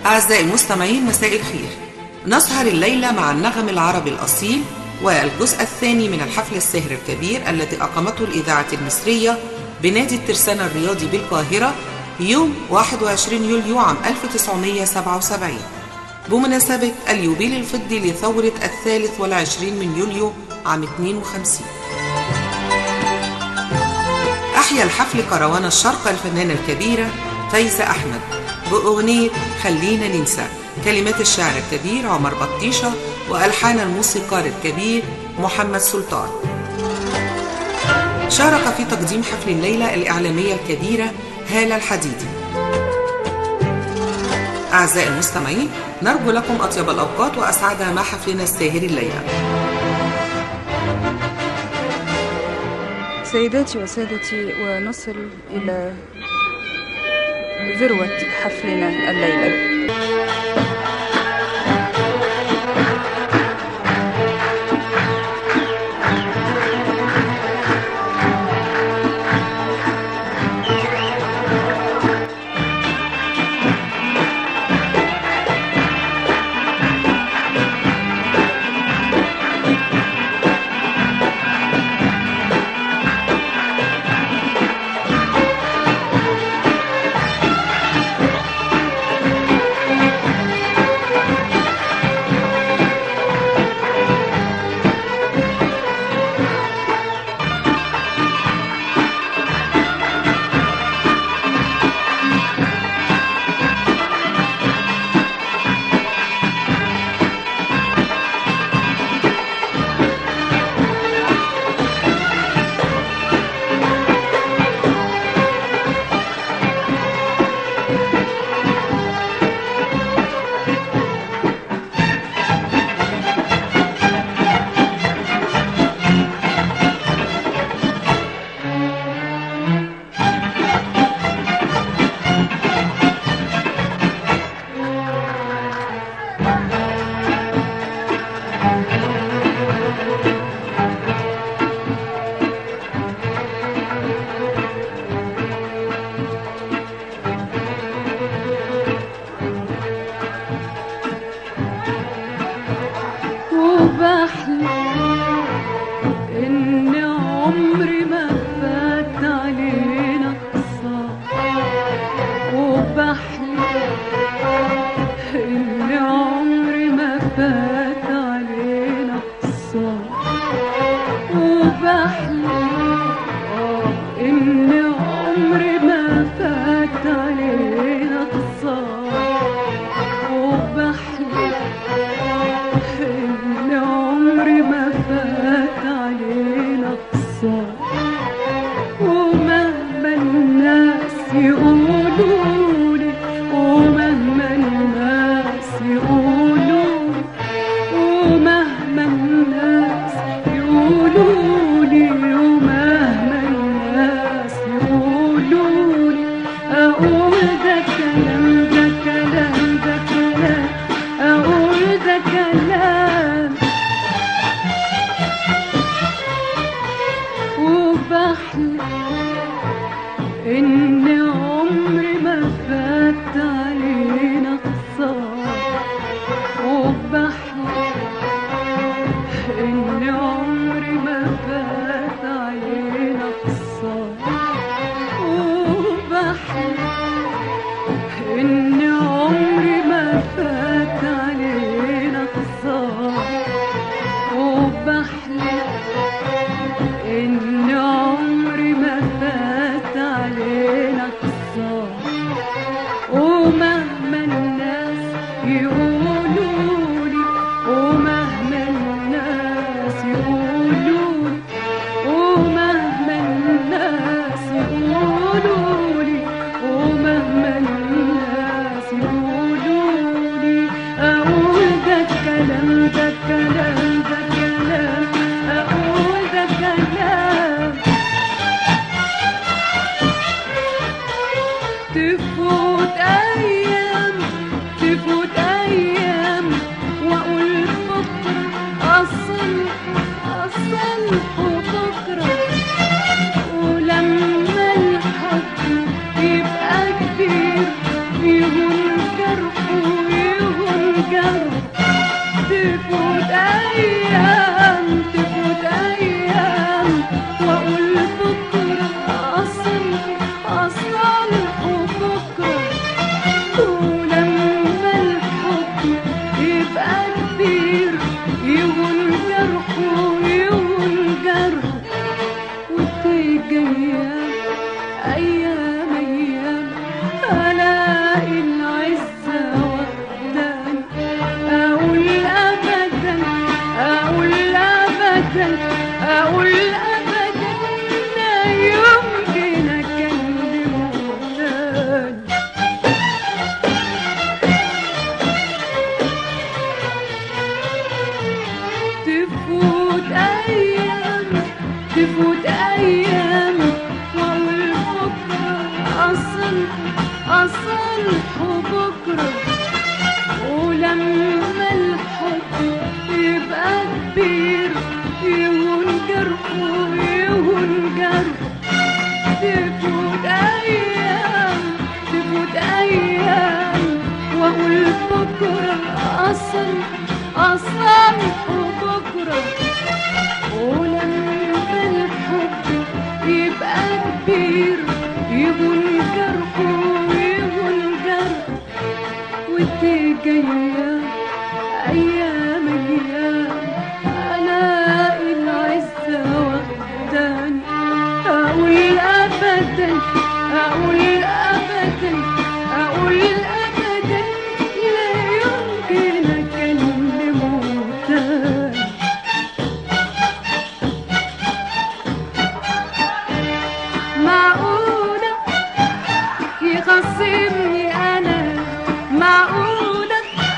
أعزائي المستمعين مساء الخير نسهر الليلة مع النغم العربي الأصيل والجزء الثاني من الحفل السهر الكبير الذي أقامته الإذاعة المصرية بنادي الترسانة الرياضي بالقاهرة يوم 21 يوليو عام 1977 بمناسبة اليوبيل الفضي لثورة الثالث والعشرين من يوليو عام 52 أحيا الحفل كروان الشرق الفنانة الكبيرة فايزة أحمد بأغنية خلينا ننسى كلمات الشاعر الكبير عمر بطيشة وألحان الموسيقار الكبير محمد سلطان شارك في تقديم حفل الليلة الإعلامية الكبيرة هالة الحديدي أعزائي المستمعين نرجو لكم أطيب الأوقات وأسعدها مع حفلنا الساهر الليلة سيداتي وسادتي ونصل إلى ذروة حفلنا الليلة وبحلم إن عمري ما فات علينا قصة وبحلم إن عمري ما فات علينا قصة وبحلم آه إن عمري ما فات علينا قصة وبحلم إن عمري ما فات علينا قصة ومهما الناس يقولولي ومهما الناس يقولولي ومهما الناس يقولولي ومهما الناس يقولولي أقول ده كلام ده كلام ده كلام أقول ده كلام وبحلم إن عمري ما فات علينا قصة وبحلم إن عمري ما فات علينا قصة وبحلم إن عمري ما فات علينا قصة وبحلم إن عمري ما فات علينا قصة ومهما الناس يقولولي ومهما الناس يقولولي ومهما الناس يقولولي ومهما الناس يقولولي أقول ده كلام ده كلام ده كلام أقول ده كلام تفوت أيام تفوت أيام وأقول بكرة أصل أصل بكرة ولما الحب يبقى كبير يهون جرحه أصالحه بكرة ولما الحب يبقى كبير يهون جرحه يهون جرحه تفوت أيام تفوت أيام وأقول بكرة أصل أصالحه بكرة ولما الحب يبقى كبير يهون جرحه يهون جرحه وتجيا أيام أيام ألاقي العزة وحداني أقول أبدا أقول أبدا أقول أبدا لا يمكن أكلمه تاني معقولة يخصمني أنا معقولة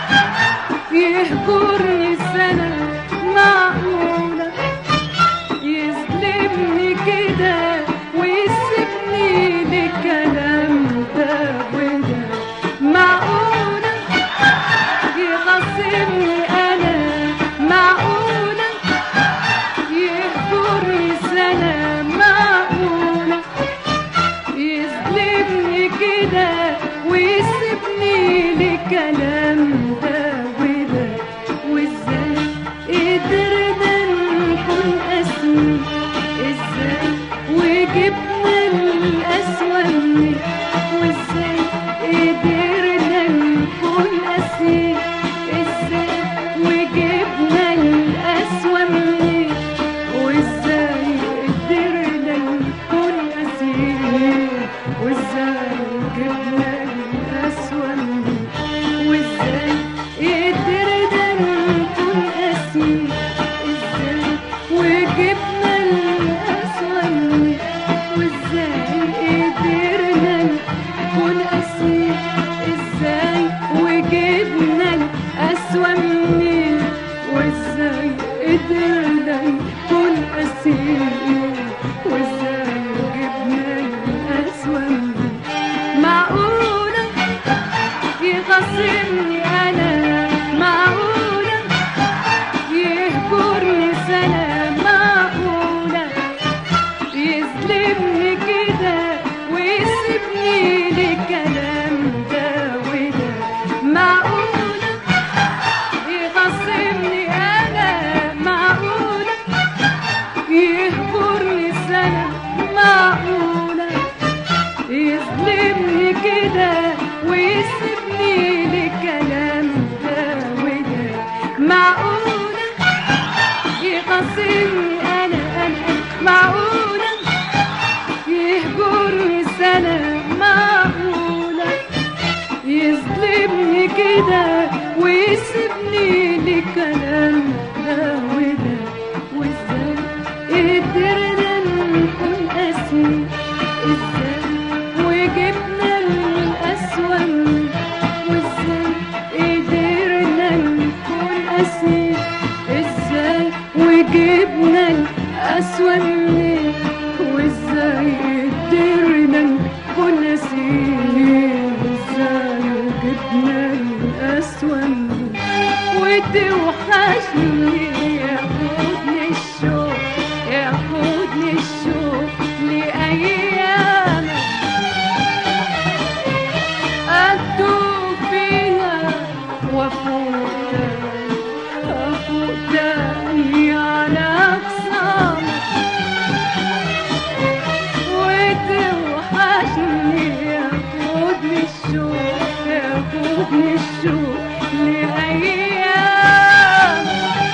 يهجرني سنة معقولة يظلمني كده ويسيبني لكلام ده وده معقولة يخصمني أنا معقولة يهجرني سنة معقولة يظلمني كده ويسيبني لكلام ده وده وازاي قدرنا نكون اسمي ازاي وجبنا الاسوأ مني وازاي قدرنا نكون اسمي ازاي وجبنا الاسوأ مني وازاي قدرنا نكون اسير وازاي جبنا الاسوأ مني وازاي قدرنا نكون اسير ازاي وجبنا الاسوأ مني وازاي قدرنا نكون اسير ازاي وجبنا الاسوأ مني وازاي قدرنا نكون اسير وازاي جبنا الاسوأ مني معقولة يخصمني انا معقولة يهجرني سنة معقولة يظلمني كده ويسيبني لكلام ده وده معقولة يخصمني أنا معقولة يهجرني سنة معقولة يظلمني كده ويسيبني لكلام ده وده معقولة يخصمني أنا أنا معقولة يهجرني سنة معقولة يظلمني كده ويسيبني لكلام ده وده وازاي قدرنا نكون اسمي ازاي وجبنا الأسوأ مني وازاي قدرنا نكون اسمي ازاي وجبنا الأسوأ مني وازاي قدرنا نكون اسمي ازاي وجبنا الأسوأ مني وتوحشني ياخدني الشوق ياخدني الشوق لأيامك أتوب فيها وأفوق تاني أفوق تاني على أقصامك وتوحشني ياخدني الشوق ياخدني الشوق لأيام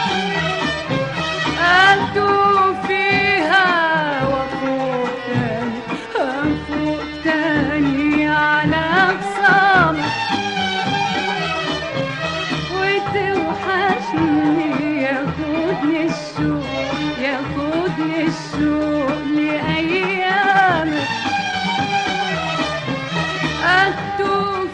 أتوب فيها وأفوق تاني أفوق تاني على أقصامك وتوحشني ياخدني الشوق ياخدني الشوق لأيامك أكتب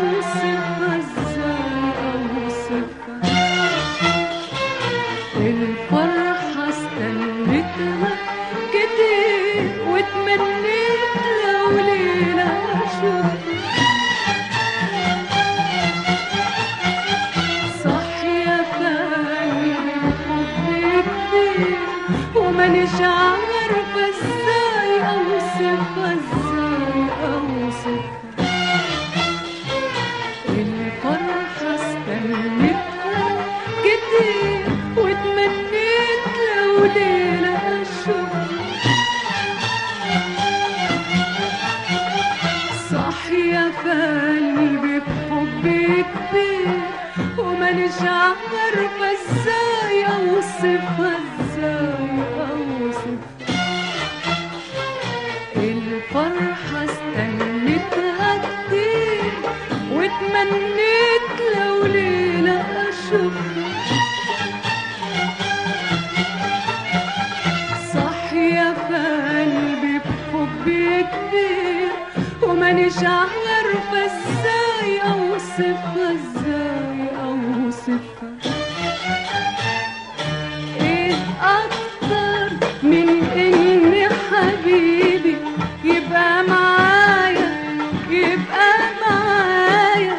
أوصفها إزاي أوصفها الفرحة استنيتها كتير واتمنيت لو ليلة أشوفها صح يا قلبي حبي كتير ومانيش عارفة ازاي اوصفها ازاي اوصفها الفرحة استنيتها كتير واتمنيت لو ليلة اشوفها صح يا قلبي بحبي كبير ومانيش عارفة ازاي اوصفها ازاي اوصفها الفرحة استنيتها كتير واتمنيت لو ليلة اشوفها صح يا قلبي بحبي كبير ومانيش عارفة ازاي اوصفها ازاي اوصفها ايه اكتر من ان حبيبي يبقى معايا يبقى معايا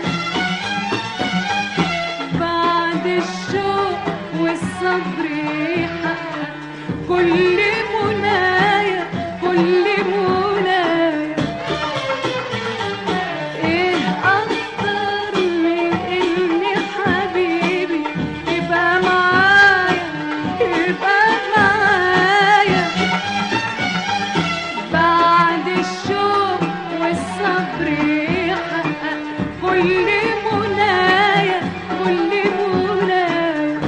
بعد الشوق والصبر يحقق كل منايا كل منايا ايه اكتر من ان حبيبي يبقى معايا يبقى معايا بعد الشوق والصبر يحقق كل منايا كل منايا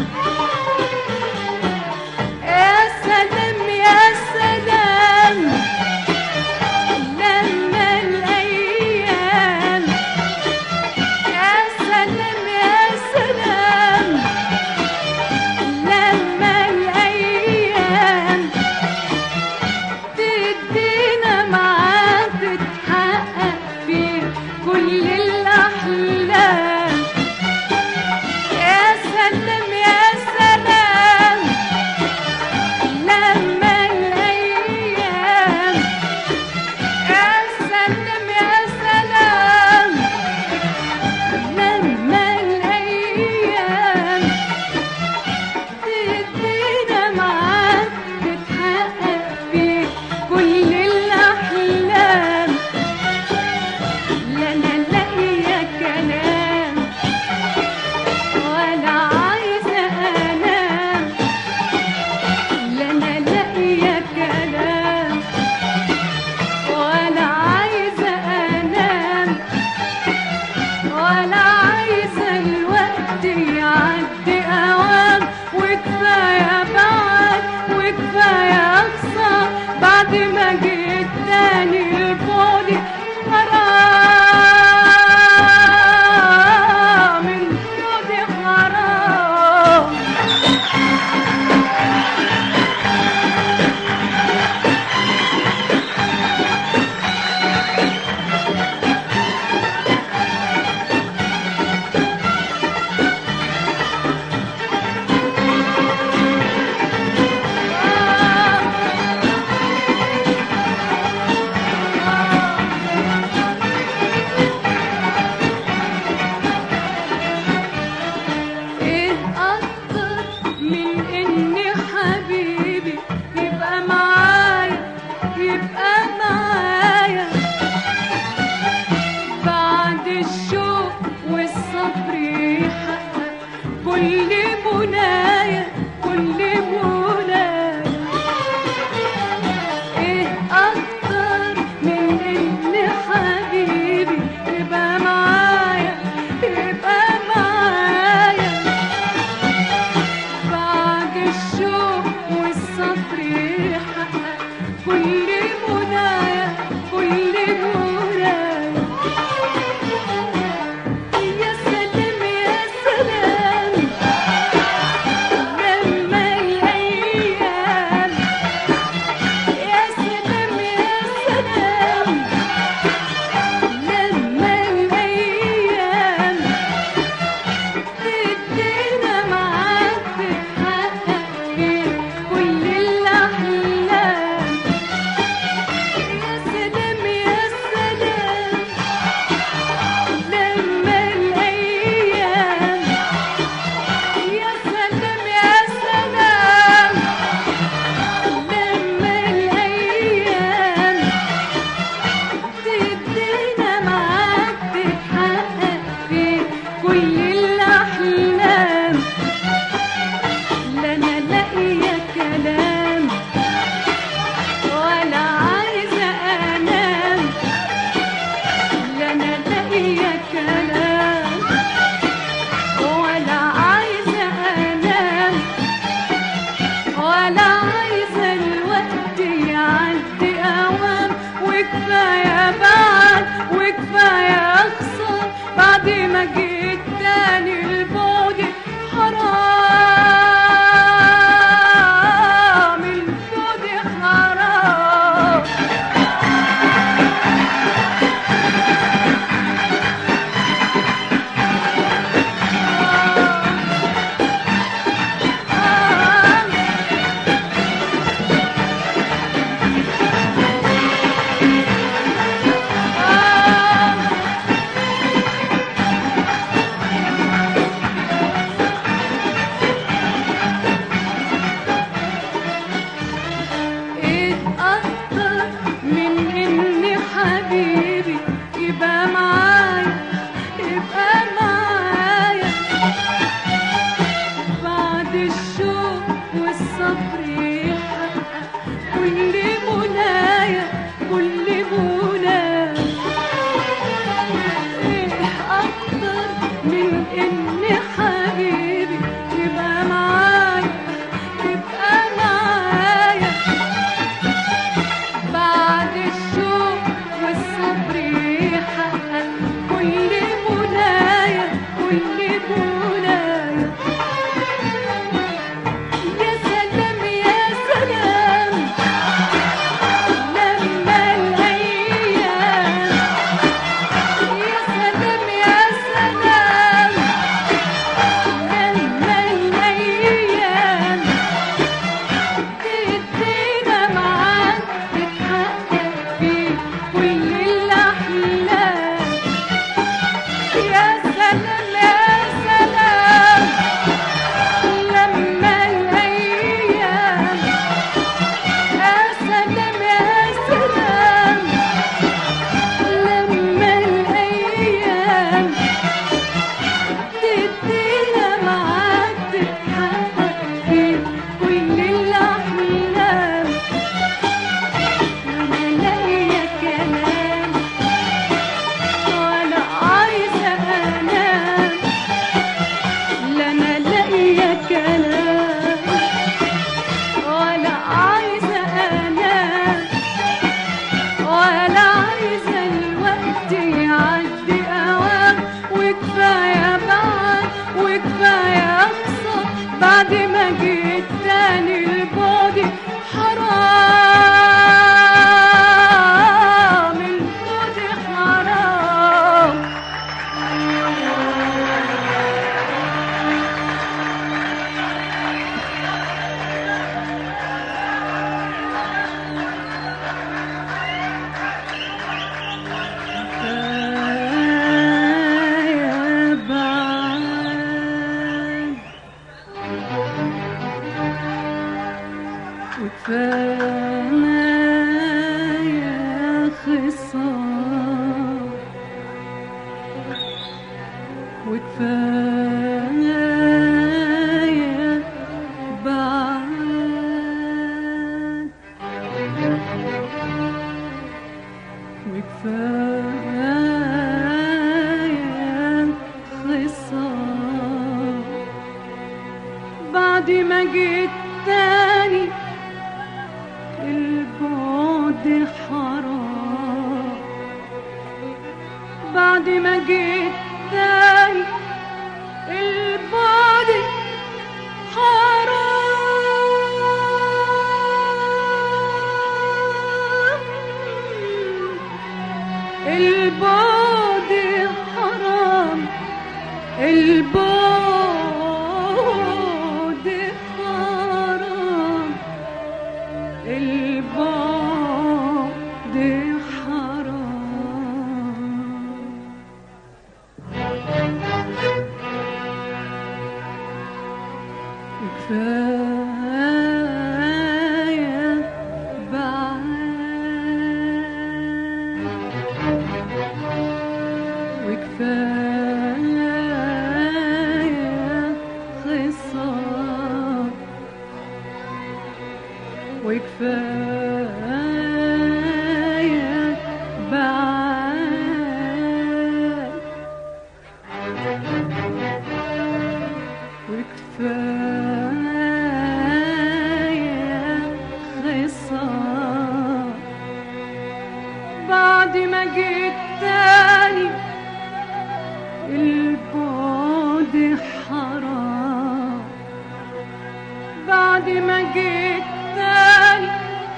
يا سلام يا سلام لما الأيام يا سلام يا سلام لما الأيام تدينا معاك تتحقق في كل الأحلام يا سلام يا سلام لما الأيام يا سلام يا سلام لما الأيام تدينا معاك تتحقق في كل الأحلام لا لا لا يا كلام ولا عايزة أنام لا لا لا يا كلام ولا عايزة أنام ولا عايزة الوقت يعدي أوام وكفاية بعد وكفاية أقصى بعد ما جيت تاني البعد حرام البعد حرام ايه اكتر من ان حبيبي يبقى معايا يبقى معايا بعد الشوق والصبر يحقق كل منايا كل منايا ايه اكتر من ان حبيبي يبقى معايا يبقى معايا بعد الشوق والصبر يحقق كل منايا كل منايا يا سلام يا سلام ما جيت تاني البعد حرام البعد حرام اتأثر من إن حبيبي يبقى معايا يبقى معايا بعد الشوق والصبر يحقق كل منايا كل منايا ايه اكتر من ان حبيبي يبقى معايا يبقى معايا بعد الشوق والصبر يحقق كل منايا كل منايا يا سلام يا سلام لما الأيام يا سلام يا سلام لما الأيام تدينا معاك تتحقق فيه كل الأحلام يا سلام يا سلام لما الأيام يا سلام يا سلام لما الأيام تدينا معاك تتحقق فيه كل الأحلام وأنا لاقية كلام وأنا عايزة أنام لا أنا لاقية كلام وأنا عايزة أنام ولا عايزة الوقت يعدي أوام وكفاية بعد وكفاية أقصى بعد ما جيت تاني البعد حرام البعد حرام كفاية بعد وكفاية خصام وكفاية بعد وكفاية خصام بعد ما جيت تاني البعد حرام بعد ما جيت تاني البعد حرام البعد حرام البعد حرام البعد حرام كفاية بعد وكفاية خصام وكفاية بعد وكفاية خصام بعد ما جيت تاني البعد حرام بعد ما جيت تاني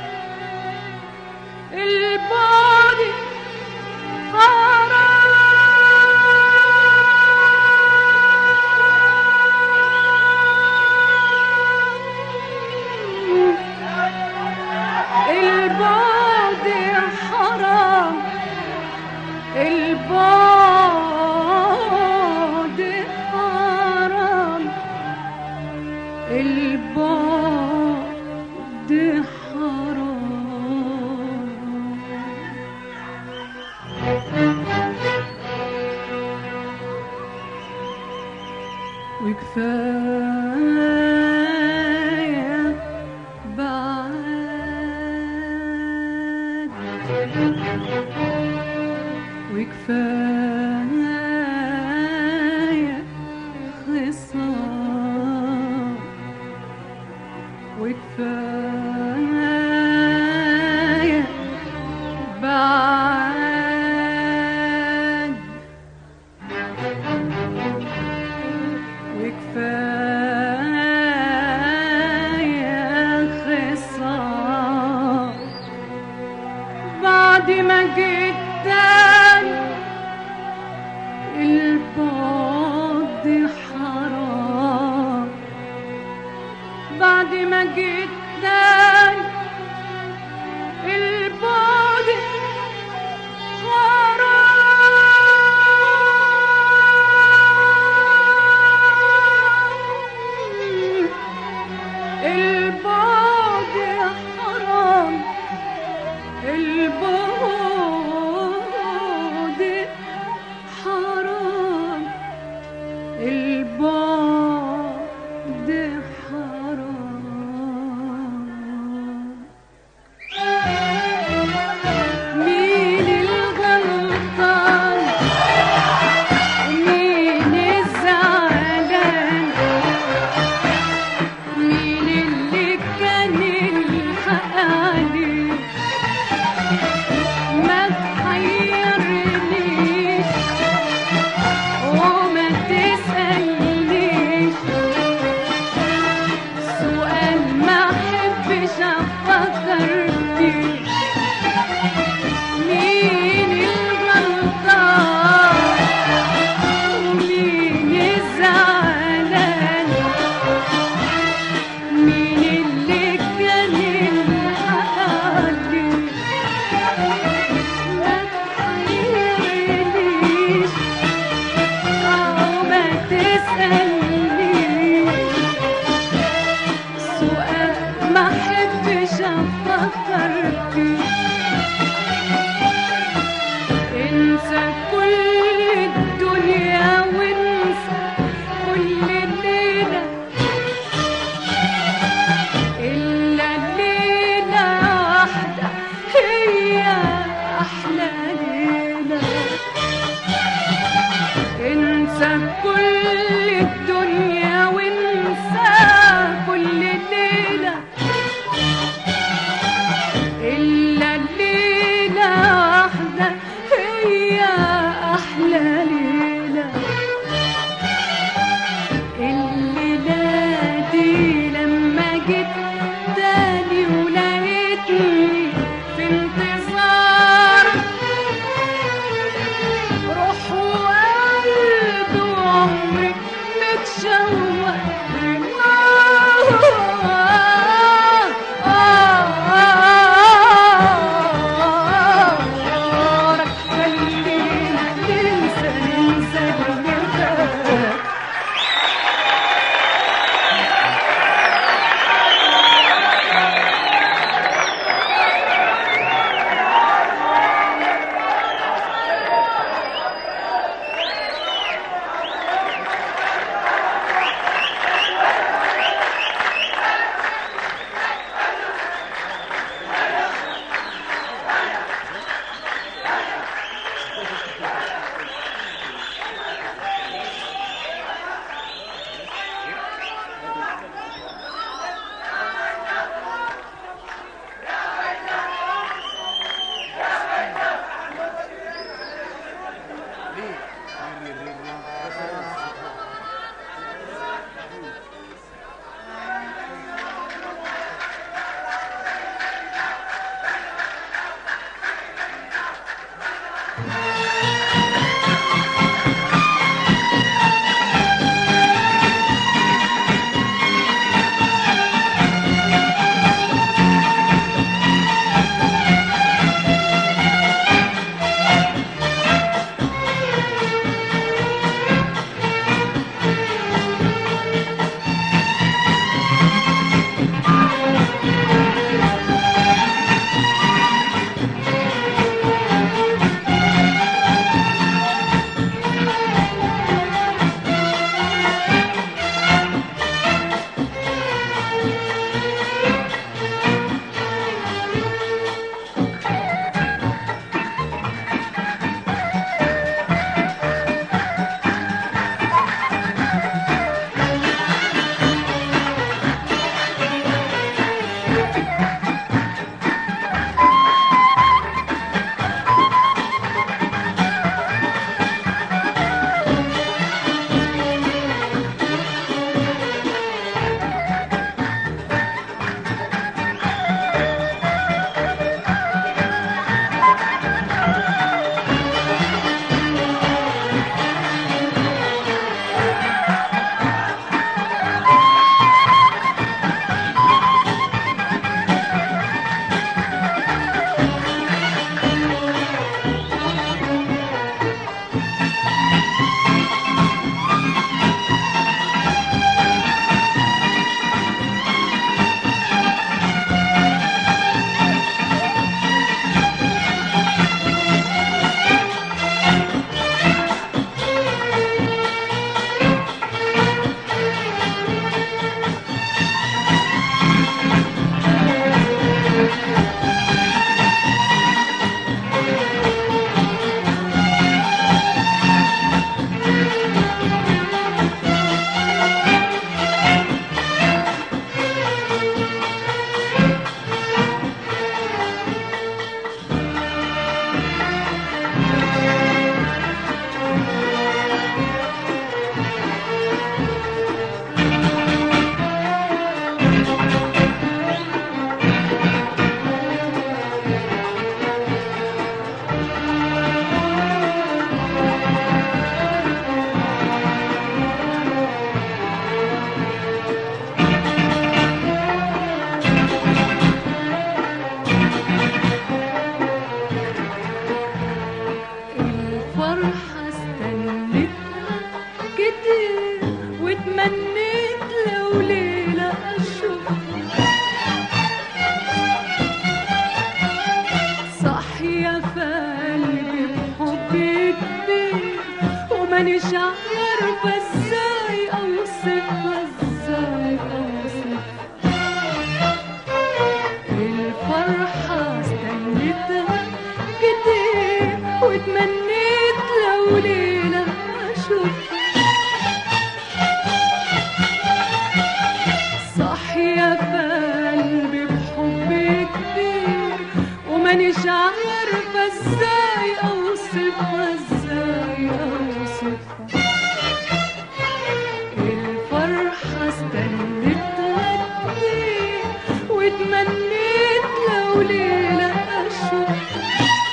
البعد حرام البعد حرام البعد حرام البعد حرام وكفاية بعد وكفاية خصام وكفاية بعد وكفاية خصام بعد ما جيت تاني البعد حرام بعد ما جيت تاني البعد حرام البعد حرام البعد حرام البعد حرام مين الغلطان مين الزعلان مين اللي كان الحق عليه ما تحيرنيش وما تسألنيش سؤال ما احبش افكر فيه مين الغلطان ومين الزعلان مين اللي كان الحق عليه ما تحيرنيش أو ما تسألنيش سؤال ما احبش افكر فيه انسى كل الدنيا وانسى كل ليلة إلا ليلة واحدة هي أحلى ليلة انسى كل الدنيا وانسى كل ليلة إلا ليلة واحدة هي أحلى ليلة الليلة دي لما جيت تاني ولقيتني في انتظار روح وقلب وعمري لو ليلة أشوف صاحية في قلبي بحب كبير ومانيش عارفة ازاي أوصفها ازاي أوصفها الفرحة استنيتها كتير واتمنيت لو ليلة أشوفها صاحية في قلبي بحب كبير ومانيش عارفة ازاي أوصفها ازاي أوصفها الفرحة استنيتها كتير واتمنيت لو ليلة أشوفها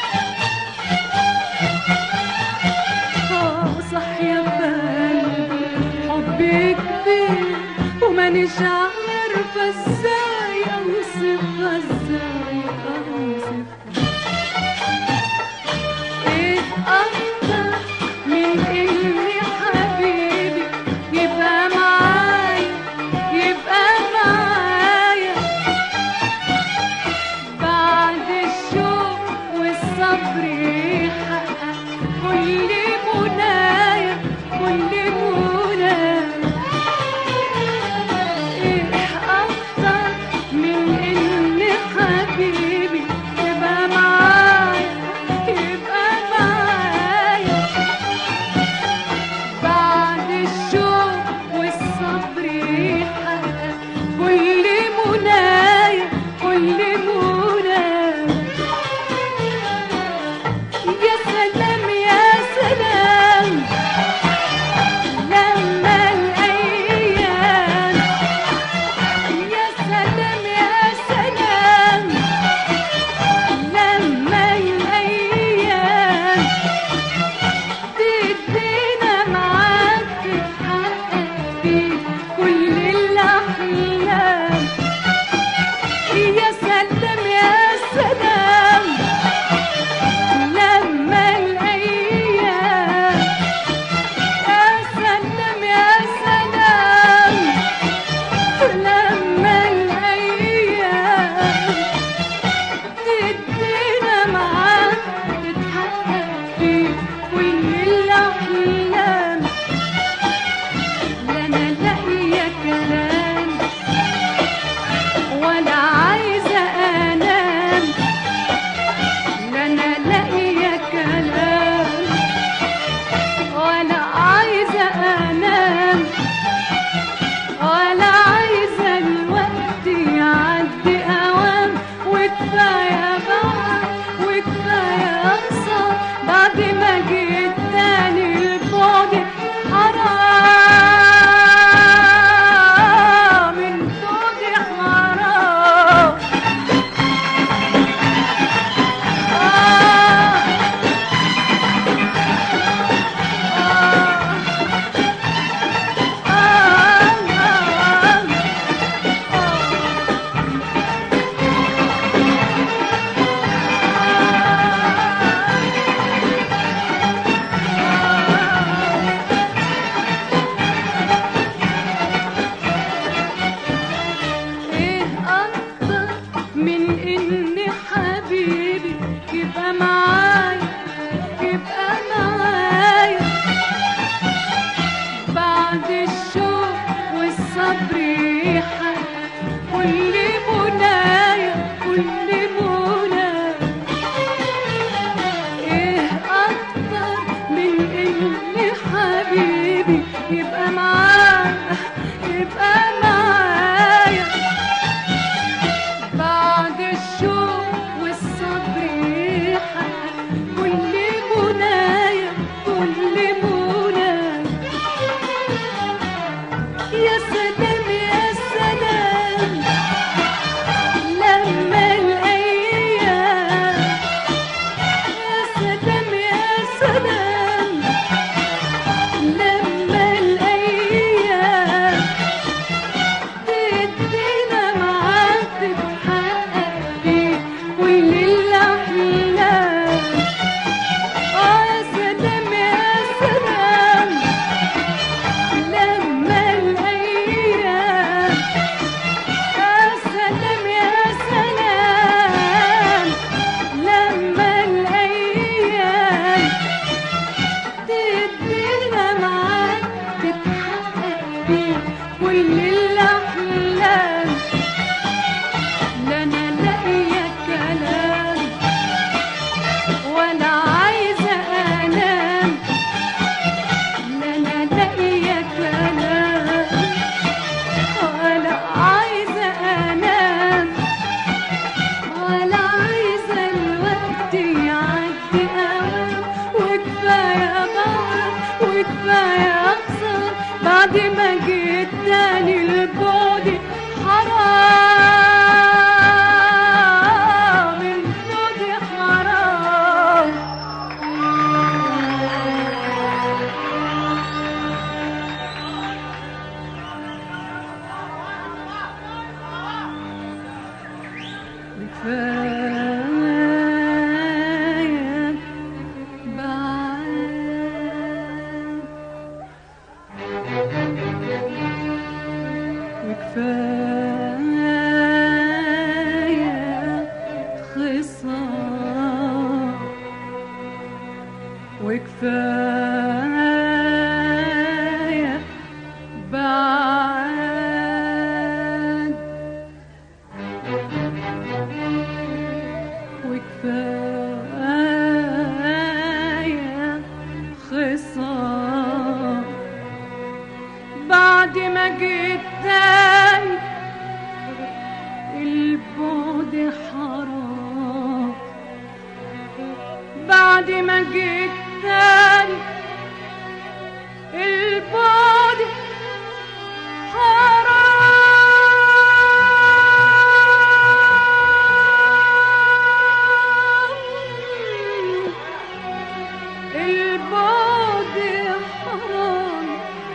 آه صاحية في قلبي حبي كبير ومانيش عارفة ازاي أوصفها ازاي أوصفها ايه أكتر من إني حبيبي يبقى معايا يبقى معايا بعد الشوق والصبر يحقق كل منايا كل منايا ايه اكتر من ان حبيبي يبقى معايا يبقى معايا بعد الشوق والصبر يحقق كل منايا كل منايا يا سلام يا سلام لما الأيام يا سلام يا سلام لما الأيام تدينا معاك تتحقق فيه كل الأحلام يا سلام يا سلام لما الأيام يا سلام يا سلام لما الأيام تدينا معاك تتحقق فيه كل الأحلام لا أنا لاقية كلام ولا عايزة أنام لا أنا لاقية كلام ولا عايزة أنام ولا عايزة الوقت يعدي أوام وكفاية بقى وكفاية أقصى بعد ما جيت تاني البعد حرام البعد حرام آه ايه اكتر من ان حبيبي يبقى معايا يبقى معايا بعد الشوق والصبر يحقق كل منايا كل منايا ايه اكتر من ان حبيبي يبقى معايا يبقى معايا بعد الشوق والصبر يحقق كل منايا كل منايا يا سلام يا سلام لما الأيام يا سلام يا سلام لما الأيام كل الأحلام لا أنا لاقية كلام ولا عايزة أنام لا أنا لاقية كلام ولا عايزة أنام ولا عايزة الوقت يعدي أوام وكفاية بعد وكفاية أخسر بعد ما جيت تاني البعد حرام البعد حرام كفاية بعد وكفاية خصام وكفاية بعد وكفاية خصام بعد ما جيت تاني البعد حرام بعد ما جيت تاني البعد حرام البعد حرام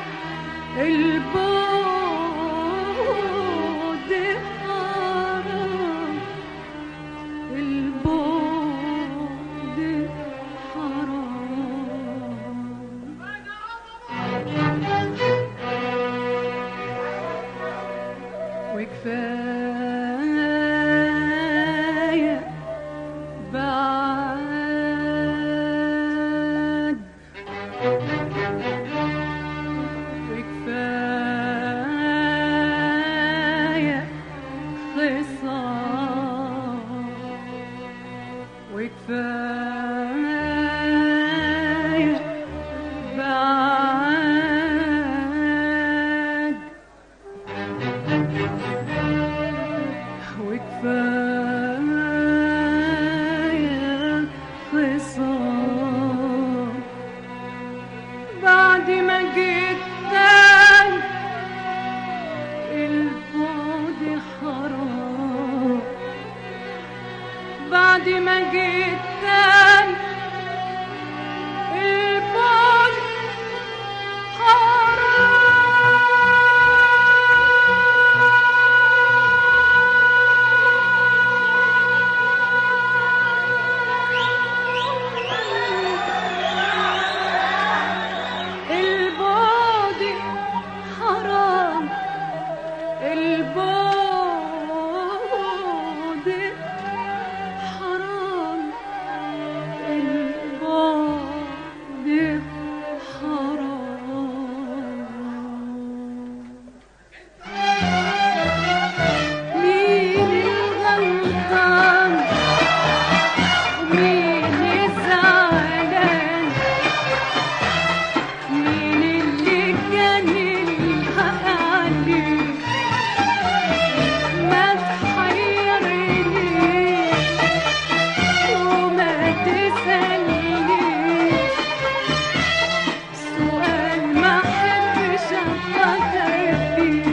البعد حرام البعد حرام وكفاية بعد وكفاية خصام وكفاية بعد وكفاية خصام بعد ما جيت تاني البعد حرام بعد ما جيت تاني البعد حرام البعد حرام البعد حرام البعد حرام مين الغلطان مين الزعلان مين اللي كان الحق عليه ما تحيرنيش وما تسألنيش سؤال ما احبش افكر فيه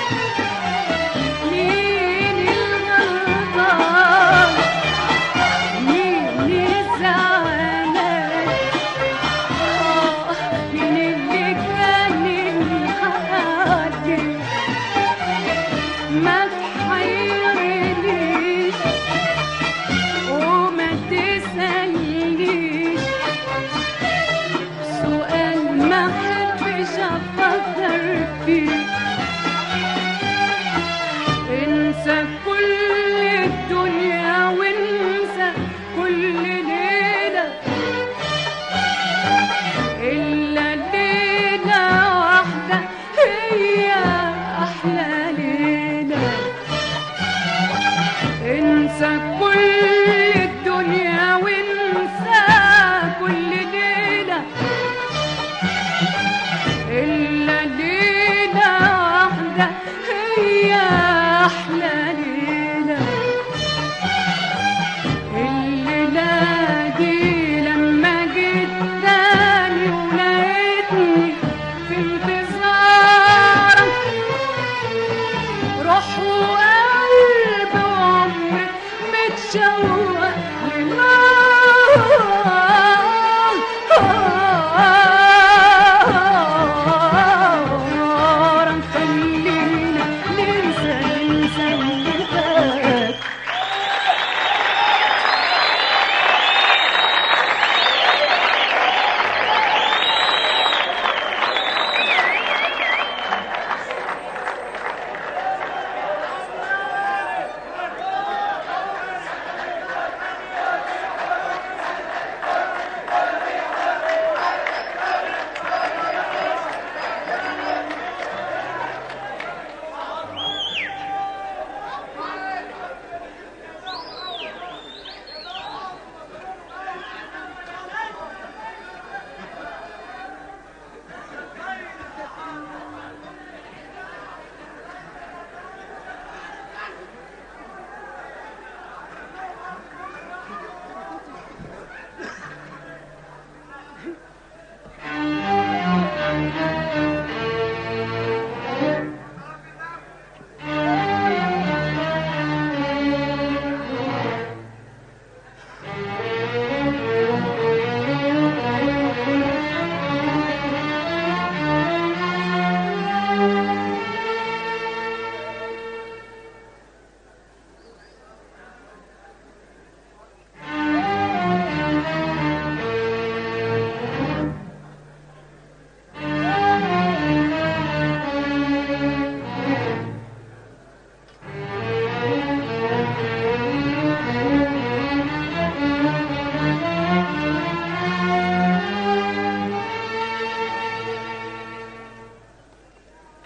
مين الغلطان مين الزعلان آه، مين اللي كان الحق عليه ما تحيرنيش وما تسألنيش سؤال ما احبش افكر فيه انسى كل الدنيا وانسى كل ليلة إلا ليلة واحدة هي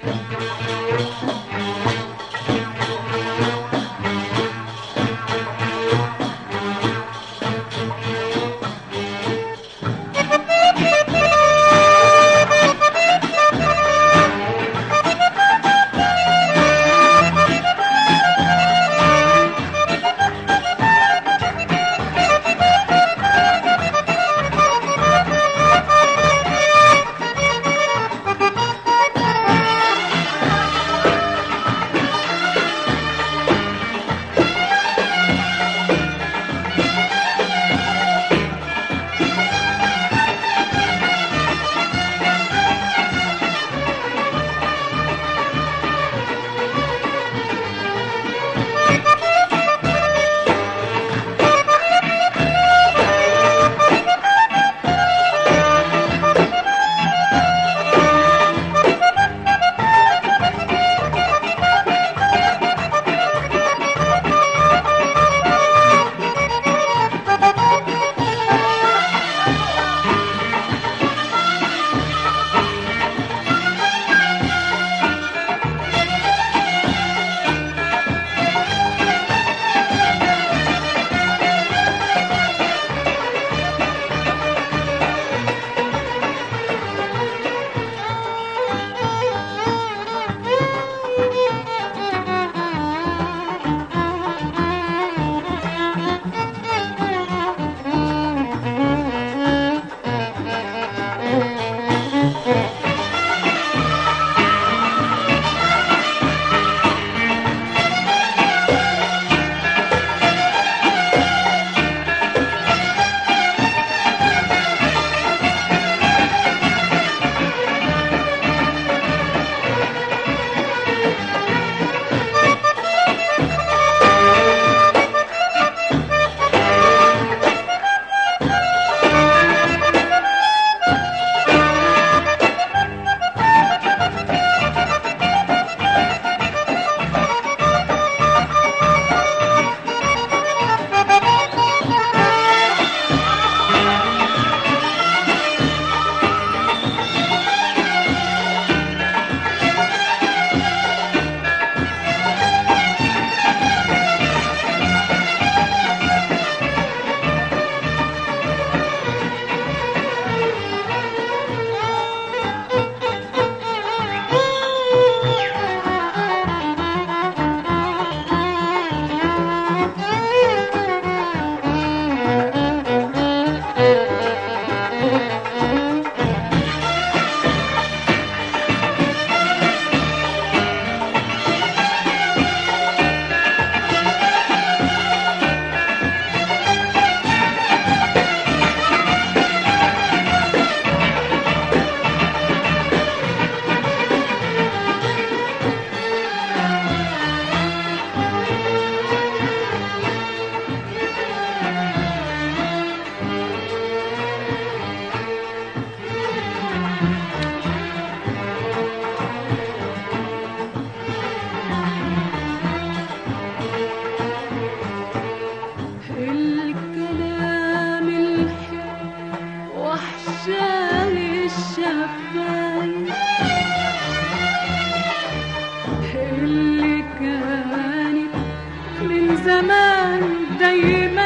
زمان دايما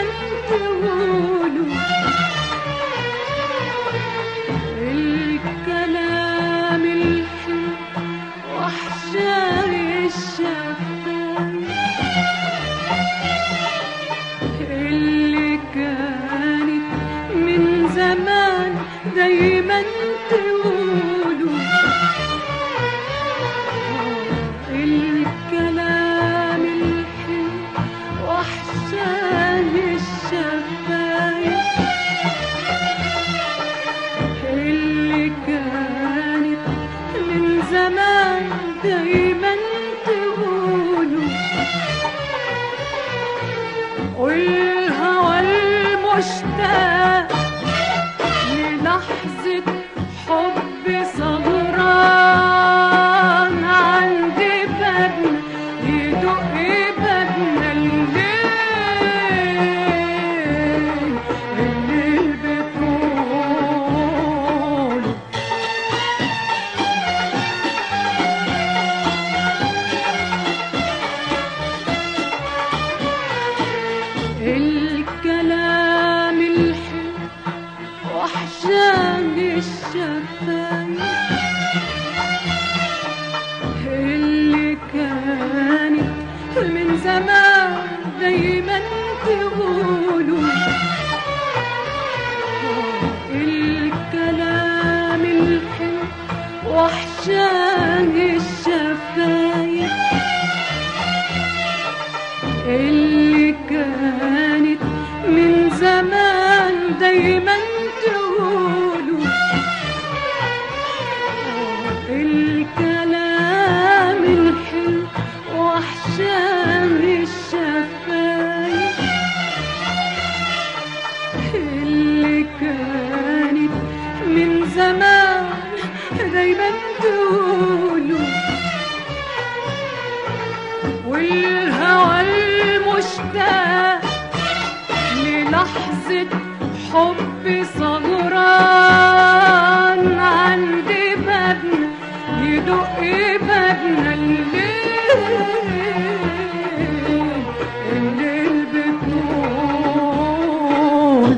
تقولوا الكلام الحلو وحشاي الشفايف اللي كانت من زمان دايما تقولوا الكلام الحلو وحشاي الشفايف اللي كانت من زمان دايما تقولوا والهوى المشتاق للحظة حب سهران عند بابنا يدق بابنا الليل الليل بطوله وحشاه الشفايف اللي كانت من زمان دايما تقولوا الكلام الحلو وحشاه الشفايف اللي كانت من زمان دايما تقولوا والهوى المشتاق للحظة حب صغران عند بابنا يدق بابنا الليل الليل بتقول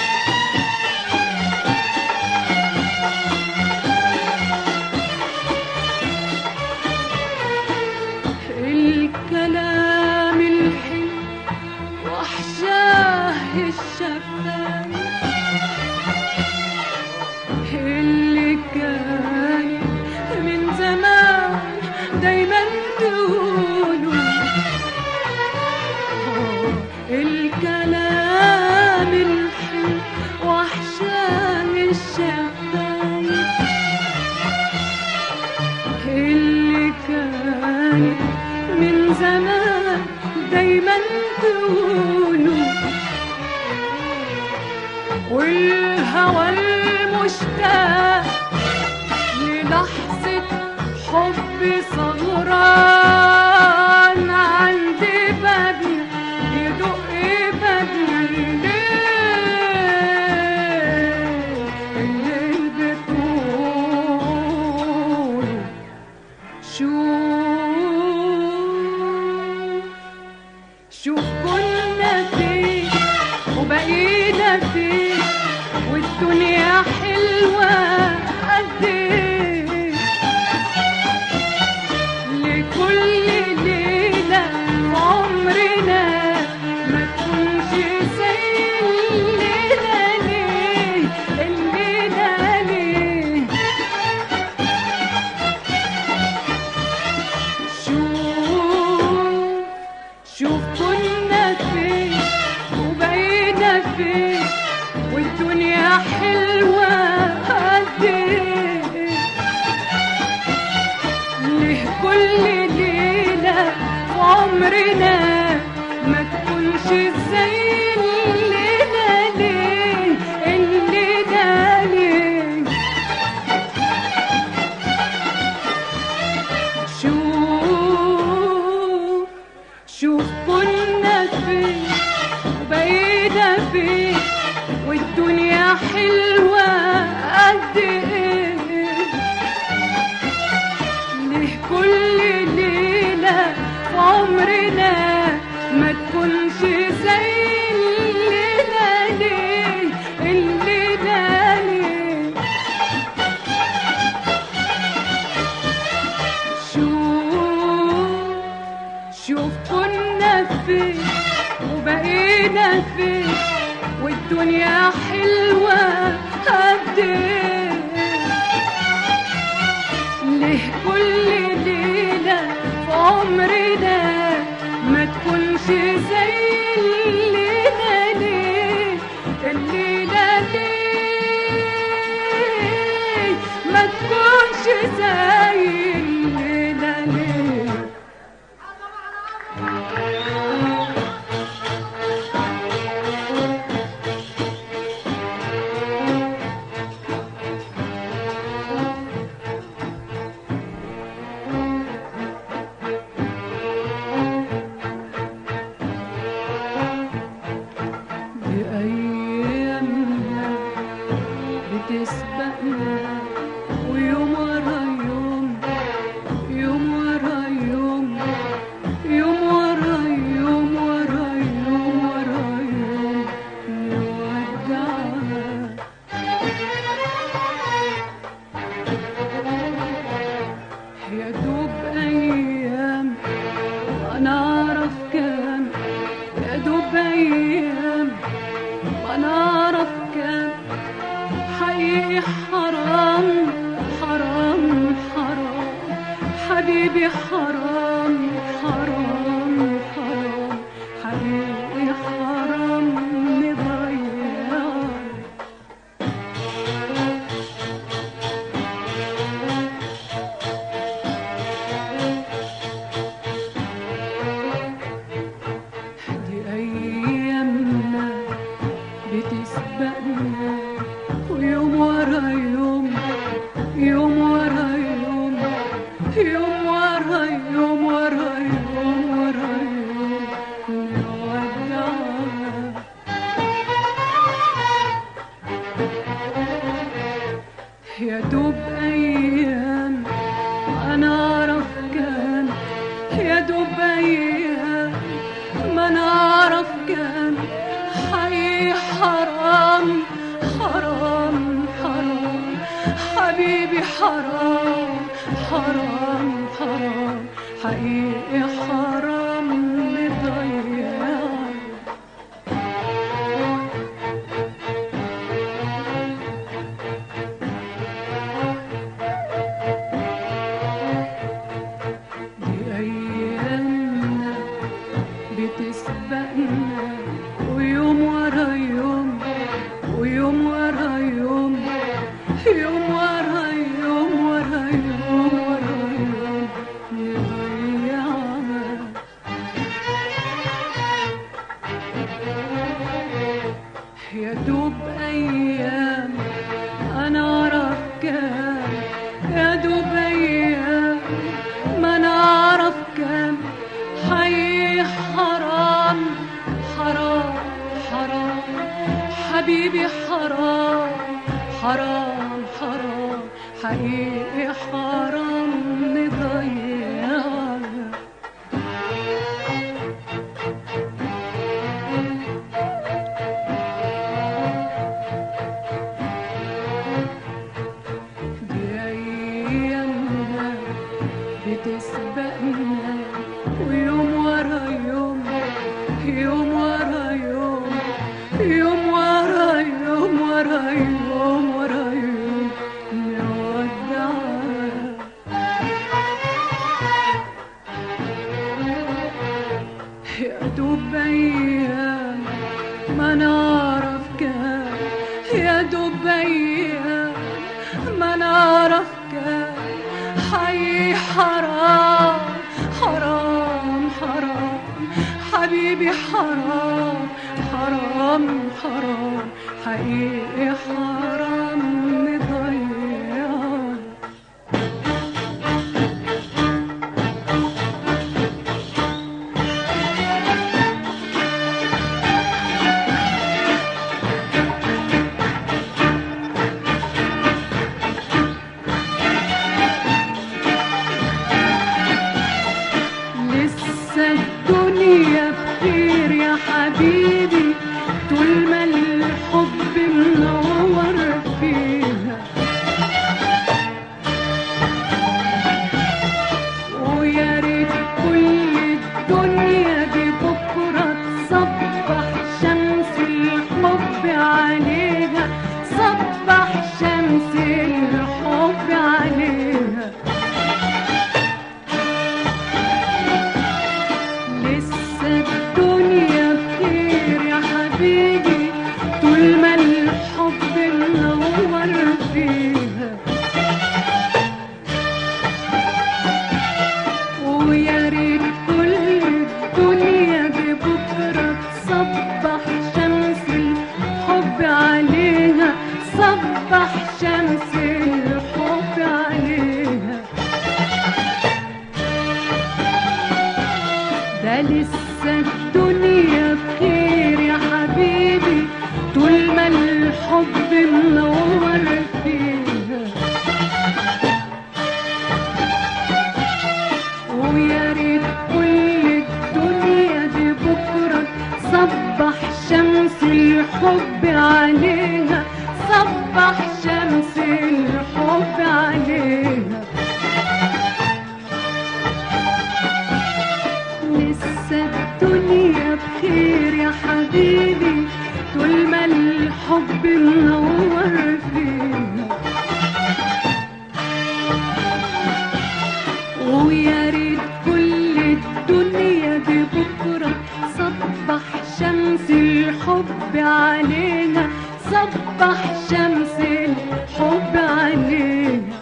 الكلام الحلو وحشاه الشفايف اللي كان من زمان دايما تقولوا الكلام الحلو وحشاه الشفايف اللي كان من زمان دايما تقولوا والهوى المشتاق للحظة حب صغران عند بابنا يدق بابنا الليل الليل بتقول شوف شوف كنا فين وبقينا فين والدنيا حلوة قد ايه لكل ليلة في عمرنا ما تكونش زي الليلة ليه الليلة ليه شوف شوف كنا فين وبقينا فين والدنيا حلوة قد ايه ليه كل ليلة في عمرنا ما تكونش زي الليلة ليه الليلة ليه شوف شوف كنا فين وبقينا فين والدنيا حلوة قد ايه ليه كل ليلة في عمرنا ما تكونش زي الليلة ليه الليلة ليه شوف شوف كنا فين وبقينا فين والدنيا حلوة قد ايه ليه كل ليلة في عمرنا ما تكونش زي الليلة ليه الليلة ليه ما تكونش زي الليلة ليه بأيامنا بتسبقنا ويوم ورا يوم يوم ورا يوم يوم ورا يوم ورا يوم ورا يوم نودعها يا دوب أيام أنا أعرف كام يا دوب أيام وأنا أعرف كام حقيقي حرام حرام حبيبي حرام حرام حرام حبيبي حرام نضيعك دي أيامنا بتسبقنا ويوم ورا يوم يوم ورا يوم يوم ورا يوم ورا يوم ورا يوم نودعنا يا دوب أيام أنا أعرف كان يا دوب أيام ما أنا أعرف كان حي حرام حرام حرام حبيبي حرام حرام حرام حقيقي حرام نضيعك دي أيامنا بتسبقنا ويوم ورا يوم ويوم ورا يوم يوم ورا يوم ورا يوم ورا يوم نضيعنا يا دوب أيام أنا أعرف كام يا دوب أيام ما أنا أعرف كام حي حرام حرام حرام حبيبي حرام حرام حرام حقيقي حرام نضيعك دي أيامنا بتسبقنا ويوم ورا يوم يوم ورا يوم يوم ورا يوم ورا يوم ورا يوم نودعك يا دوب أيام ما نعرف كام يا دوب أيام ما نعرف كام حي حرام حرام حرام حبيبي حرام حرام حرام حقيقي حرام نضيعك لسه الدنيا بخير يا حبيبي طول ما الحب منور فيها ويا ريت كل الدنيا دي بكرة تصبح شمس الحب عليها صبح شمس الحب عليها لسه الدنيا بخير يا حبيبي طول ما الحب منور فيها ويا ريت كل الدنيا دي بكرة تصبح شمس الحب عليها صبح شمس الحب عليها ده لسه الدنيا بخير يا حبيبي طول ما الحب منور فيها ويا ريت كل الدنيا دي بكرة صبح شمس الحب عليها صبح شمس الحب عليها لسه الدنيا بخير يا حبيبي طول ما الحب منور فيها ويا صبح شمس الحب علينا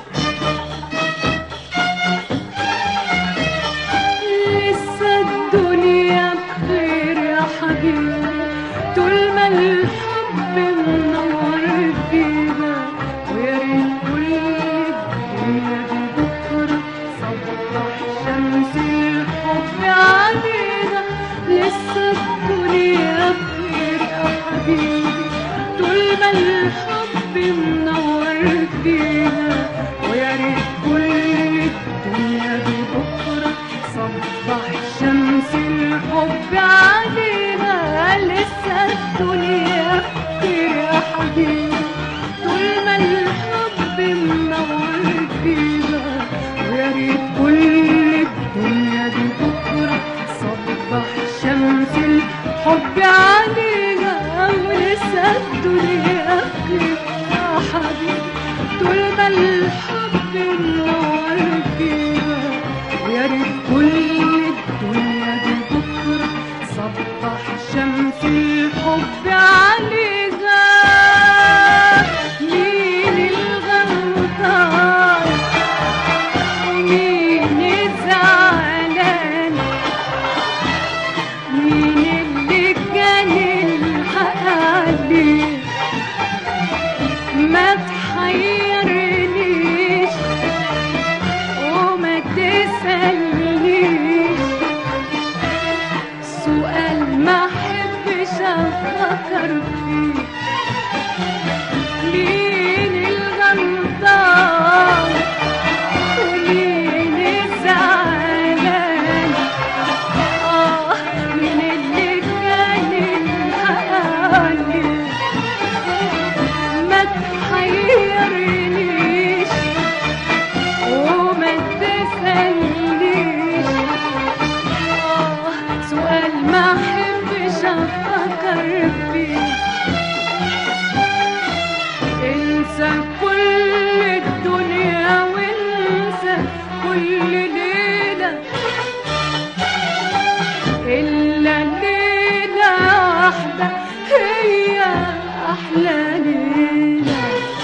لسه الدنيا بخير يا حبيبي طول ما الحب منور فينا ويا ريت كل الدنيا دي بكره صبح شمس الحب علينا لسه الدنيا بخير يا حبيبي طول ما الحب منور فينا ويا ريت كل الدنيا دي بكره صبح شمس الحب علينا لسه الدنيا بخير يا حبيبي طول ما الحب منور فينا ويا ريت كل الدنيا دي بكره صبح شمس الحب علينا ولسه الدنيا بخير يا حبيبي طول ما الحب منور فينا ويا ريت كل الدنيا دي بكره صبح شمس الحب علينا مين الغلطان مين الزعلان مين اللي كان الحق عليه ما تحيرنيش وما تسألنيش سؤال ما احبش افكر فيه مين الغلطان ومين الزعلان آه مين اللي كان الحق عليه ما تحيرنيش وما تسألنيش آه سؤال ما احبش افكر فيه انسى كل الدنيا وانسى كل ليلة إلا ليلة واحدة هي أحلى ليلة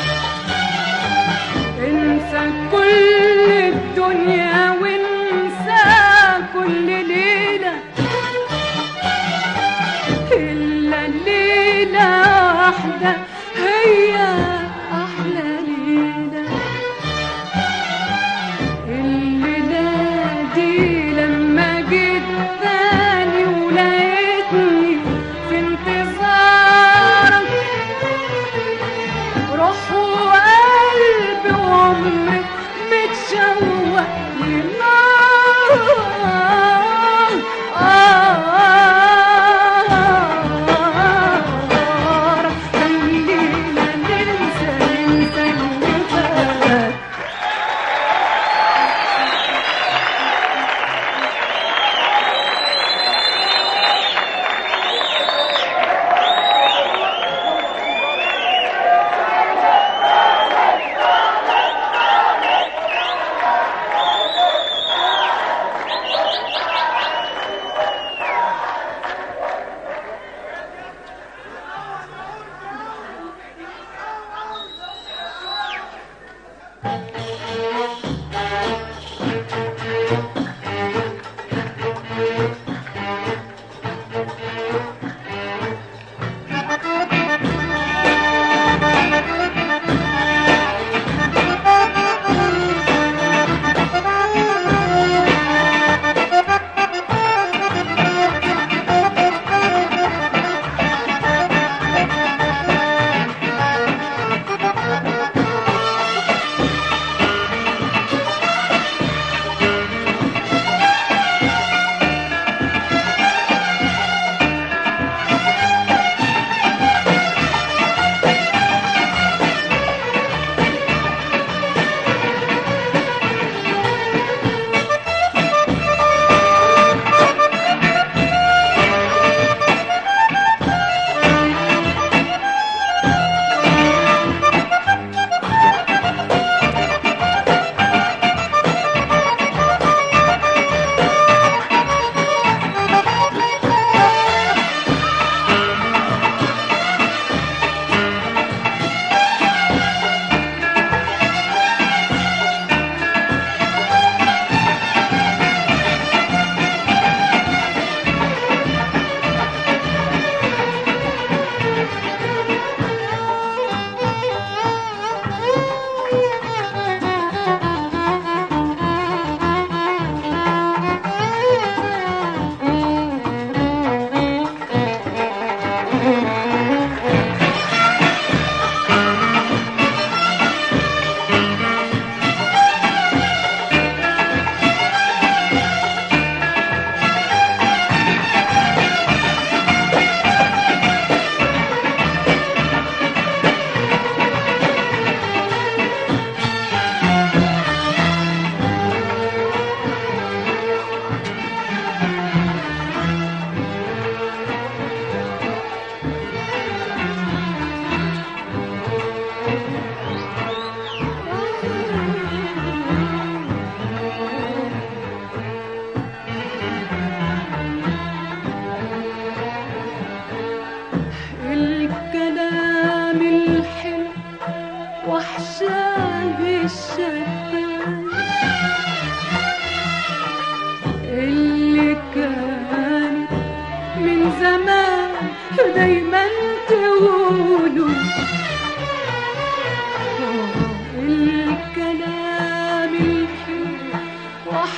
انسى كل الدنيا وانسى كل ليلة إلا ليلة واحدة هي أحلى ليلة الليلة دي لما جيت تاني ولقيتني في انتظارك روح وقلبي وعمري متشوق للنار آه خلينا ننسى ننسى اللي فات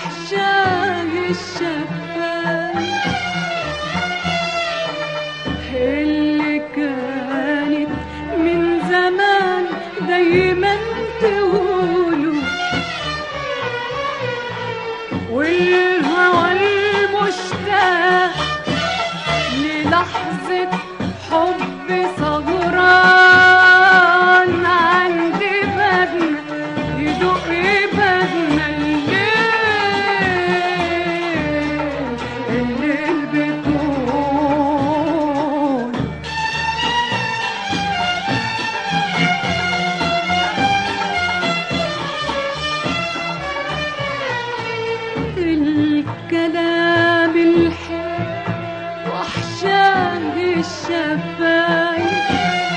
وحشاه الشفايف اللي كانت من زمان دايما تقولوا والهوى المشتاق للحظة حب سهران عند بابنا يدق بابنا الليل الليل بتقول الكلام الحلو وحشاه الشفايف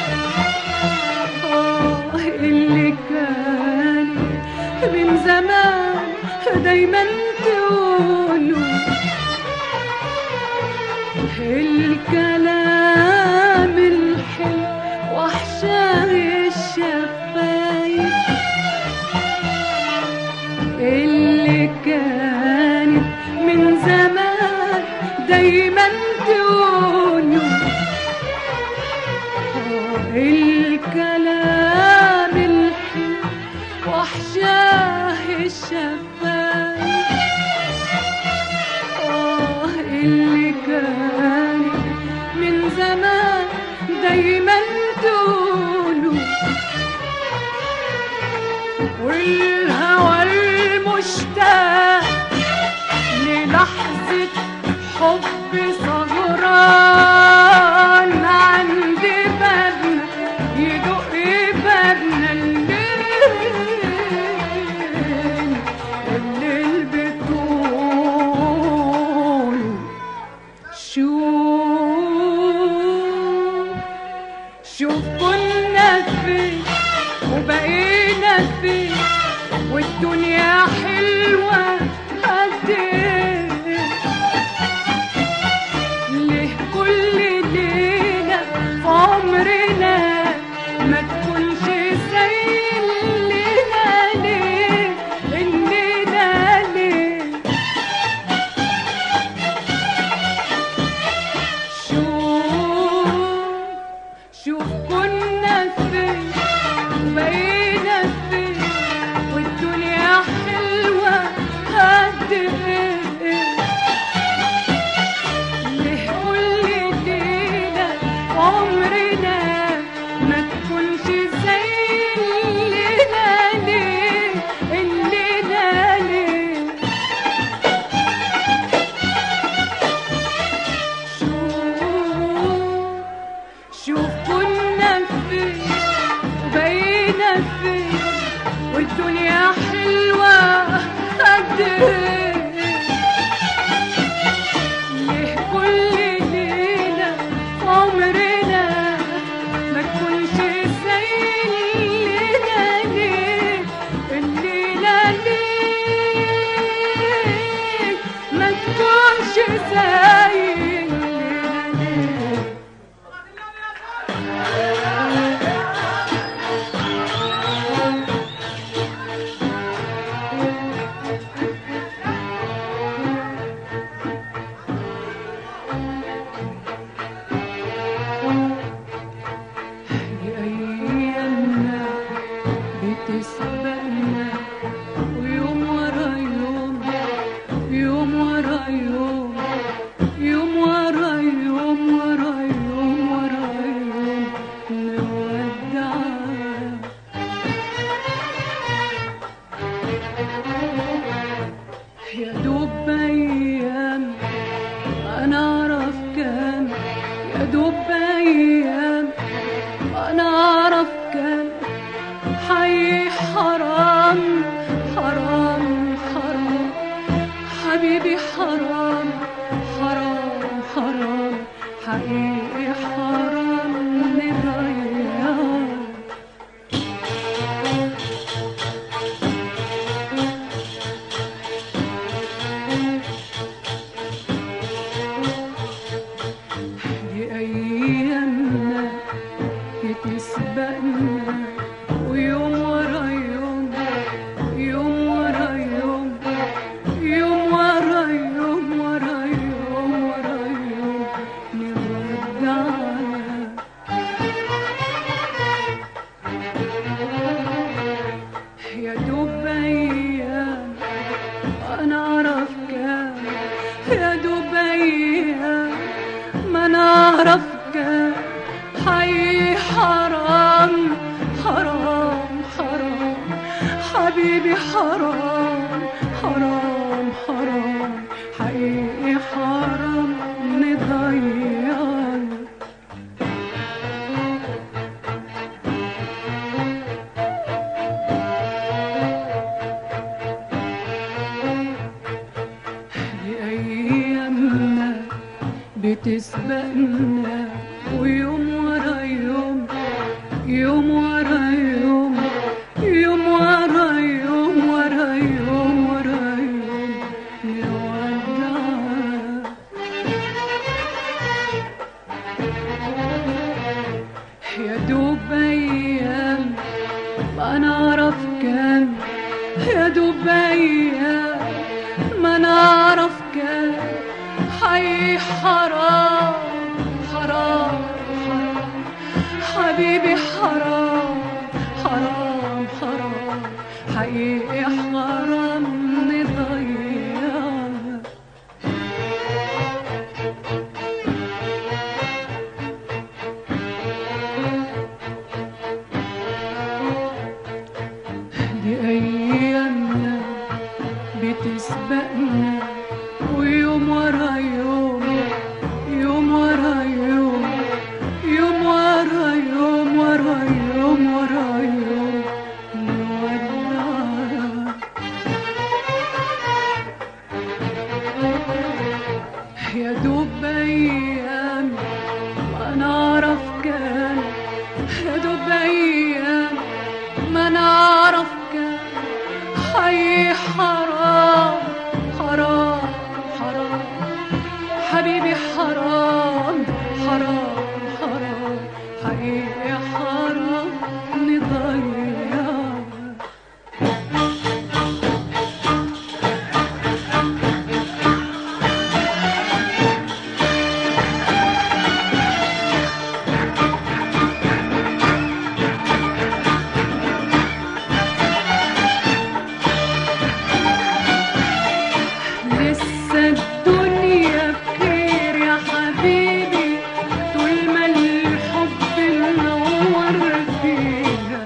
آه اللي كان من زمان دايما تقولوا الكلام الحلو وحشاه الشفايف اللي كانت من زمان دايما تقولوا الكلام الحلو وحشاه الشفايف آه اللي كانت من زمان دايما تقولوا والهوى المشتاق للحظة حب سهران عند بابنا يدق بابنا الليل الليل بتقول شوف شوف كنا فين وبقينا فين والدنيا حلوة قد ايه ليه كل ليلة في عمرنا ما تكونش زي الليلة ليه الليلة ليه شوف شوف كنا فين بقينا فين والدنيا حلوة قد ايه ليه كل ليلة عمرنا ما تكونش زي الليلة ليه الليلة ليه شوف شوف كنا فين وبقينا فين والدنيا حلوة قد ايه ليه كل ليلة في عمرنا ما تكونش زي الليلة ليه الليلة ليه ما تكونش زي الليلة ليه أيامنا بتسبقنا ويوم ورا يوم يوم ورا يوم يوم ورا يوم ورا يوم ورا يوم نودعها يا دوب ايام انا اعرف كام يا دوب ايام انا اعرف كام حي حرام حرام حرام حبيبي حرام حرام حرام حقيقي حرام نضيع دي أيامنا بتسبقنا ويوم ورا يوم يوم ورا يوم يوم انا اعرف كام يا دوب ايام ما نعرف كام حي حرام حرام حرام حبيبي حرام حرام حرام حقيقي حرام نضيعك بأيامنا بتسبقنا ويوم ورا يوم يوم ورا يوم يوم ورا يوم ورا يوم ورا يوم نودعك يا دوب ايام ما نعرف كام يا دوب ايام ما نعرف كام حي حرام حرام حرام حبيبي حرام حرام حرام حقيقي حرام نضيعك دي أيامنا بتسبقنا ويوم ورا يوم يوم ورا يوم يوم ورا يوم ورا يوم ورا يوم نودعك يا دوب أيام ما نعرف كان يا دوب أيام ما نعرف كان حي حرام حرام حرام حبيبي حرام حرام حرام حقيقي حرام نضيعك لسه الدنيا بخير يا حبيبي طول ما الحب منور فيها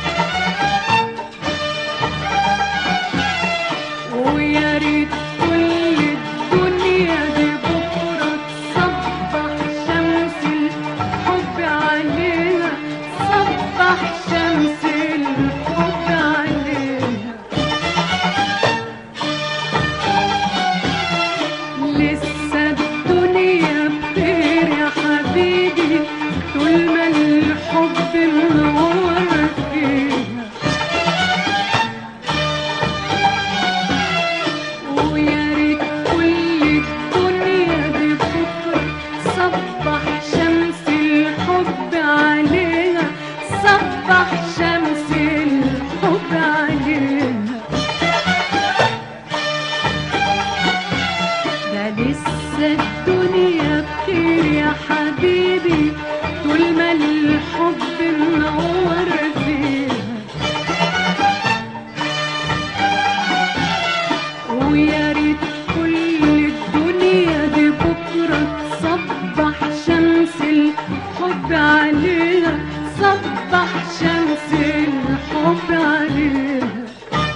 ويا ريت كل الدنيا دي بكرة تصبح شمس الحب علينا صبح شمس الحب علينا لسه الدنيا بخير يا حبيبي طول ما الحب منور فيها ويا ريت كل الدنيا دي بكرة صبح شمس الحب علينا صبح شمس الحب علينا ده لسه الدنيا بخير يا حبيبي طول ما الحب منور فيها ويا ريت كل الدنيا دي بكرة تصبح شمس الحب عليها صبح شمس الحب عليها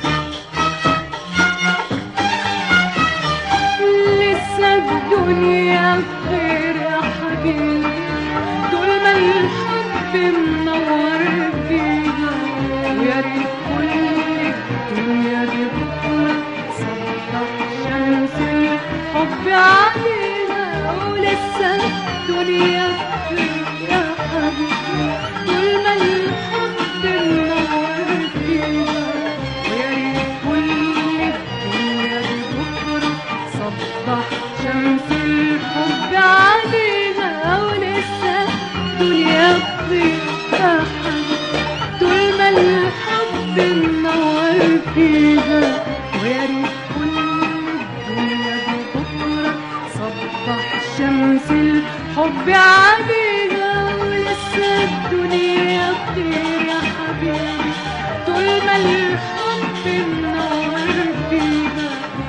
لسه الدنيا بخير يا حبيبي طول ما الحب منور فيها ويا ريت كل الدنيا دي بكرة صبح شمس الحب علينا ولسه الدنيا بخير يا حبيبي طول ما الحب منور فيها ويا ريت كل الدنيا دي بكرة صبح شمس الحب علينا ولسه الدنيا بخير يا حبيبي طول ما الحب منور فيها ويا ريت كل الدنيا دي بكرة صبح شمس الحب علينا ولسه الدنيا بخير يا حبيبي طول ما الحب منور فيها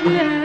يا